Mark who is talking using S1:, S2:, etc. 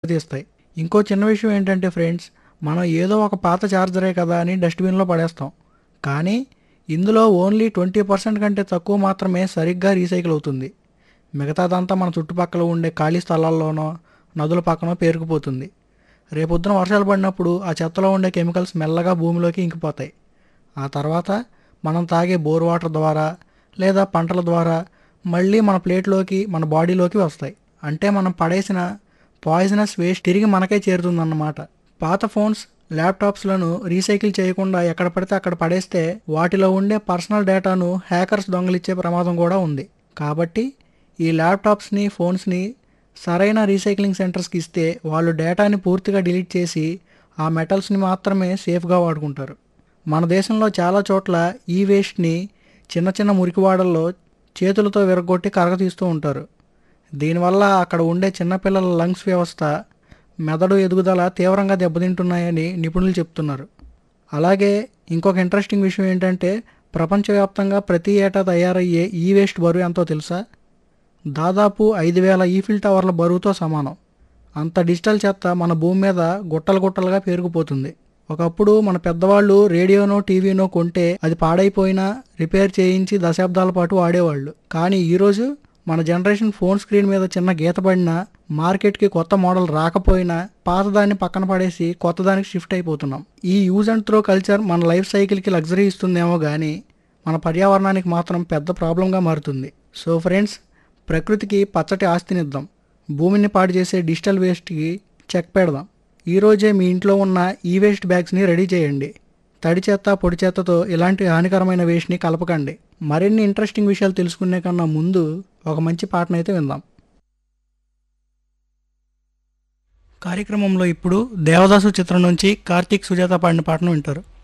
S1: దెబ్బతీస్తాయి ఇంకో చిన్న విషయం ఏంటంటే ఫ్రెండ్స్ మనం ఏదో ఒక పాత చార్జరే కదా అని డస్ట్బిన్లో పడేస్తాం కానీ ఇందులో ఓన్లీ ట్వంటీ పర్సెంట్ కంటే తక్కువ మాత్రమే సరిగ్గా రీసైకిల్ అవుతుంది మిగతాదంతా మన చుట్టుపక్కల ఉండే ఖాళీ స్థలాల్లోనో నదుల పక్కనో పేరుకుపోతుంది రేపొద్దున వర్షాలు పడినప్పుడు ఆ చెత్తలో ఉండే కెమికల్స్ మెల్లగా భూమిలోకి ఇంకిపోతాయి ఆ తర్వాత మనం తాగే బోర్ వాటర్ ద్వారా లేదా పంటల ద్వారా మళ్ళీ మన ప్లేట్లోకి మన బాడీలోకి వస్తాయి అంటే మనం పడేసిన పాయిజనస్ వేస్ట్ తిరిగి మనకే చేరుతుందన్నమాట పాత ఫోన్స్ ల్యాప్టాప్స్లను రీసైకిల్ చేయకుండా ఎక్కడ పడితే అక్కడ పడేస్తే వాటిలో ఉండే పర్సనల్ డేటాను హ్యాకర్స్ దొంగలిచ్చే ప్రమాదం కూడా ఉంది కాబట్టి ఈ ల్యాప్టాప్స్ని ఫోన్స్ని సరైన రీసైక్లింగ్ సెంటర్స్కి ఇస్తే వాళ్ళు డేటాని పూర్తిగా డిలీట్ చేసి ఆ మెటల్స్ని మాత్రమే సేఫ్గా వాడుకుంటారు మన దేశంలో చాలా చోట్ల ఈ వేస్ట్ని చిన్న చిన్న మురికివాడల్లో చేతులతో విరగొట్టి కరగతీస్తూ ఉంటారు దీనివల్ల అక్కడ ఉండే చిన్నపిల్లల లంగ్స్ వ్యవస్థ మెదడు ఎదుగుదల తీవ్రంగా దెబ్బతింటున్నాయని నిపుణులు చెప్తున్నారు అలాగే ఇంకొక ఇంట్రెస్టింగ్ విషయం ఏంటంటే ప్రపంచవ్యాప్తంగా ప్రతి ఏటా తయారయ్యే ఈ వేస్ట్ బరువు ఎంతో తెలుసా దాదాపు ఐదు వేల ఈఫిల్ టవర్ల బరువుతో సమానం అంత డిజిటల్ చెత్త మన భూమి మీద గుట్టలు గుట్టలుగా పేరుకుపోతుంది ఒకప్పుడు మన పెద్దవాళ్ళు రేడియోనో టీవీనో కొంటే అది పాడైపోయినా రిపేర్ చేయించి దశాబ్దాల పాటు వాడేవాళ్ళు కానీ ఈరోజు మన జనరేషన్ ఫోన్ స్క్రీన్ మీద చిన్న గీత పడినా మార్కెట్కి కొత్త మోడల్ రాకపోయినా పాతదాన్ని పక్కన పడేసి కొత్తదానికి షిఫ్ట్ అయిపోతున్నాం ఈ యూజ్ అండ్ త్రో కల్చర్ మన లైఫ్ సైకిల్కి లగ్జరీ ఇస్తుందేమో కానీ మన పర్యావరణానికి మాత్రం పెద్ద ప్రాబ్లంగా మారుతుంది సో ఫ్రెండ్స్ ప్రకృతికి పచ్చటి ఆస్తినిద్దాం భూమిని పాడు చేసే డిజిటల్ వేస్ట్కి చెక్ పెడదాం ఈరోజే మీ ఇంట్లో ఉన్న ఈ వేస్ట్ బ్యాగ్స్ని రెడీ చేయండి తడి చెత్త పొడి చెత్తతో ఇలాంటి హానికరమైన వేస్ట్ని కలపకండి మరిన్ని ఇంట్రెస్టింగ్ విషయాలు తెలుసుకునే కన్నా ముందు ఒక మంచి పాటనైతే విందాం కార్యక్రమంలో ఇప్పుడు దేవదాసు చిత్రం నుంచి కార్తీక్ సుజాత పాడిన పాటను వింటారు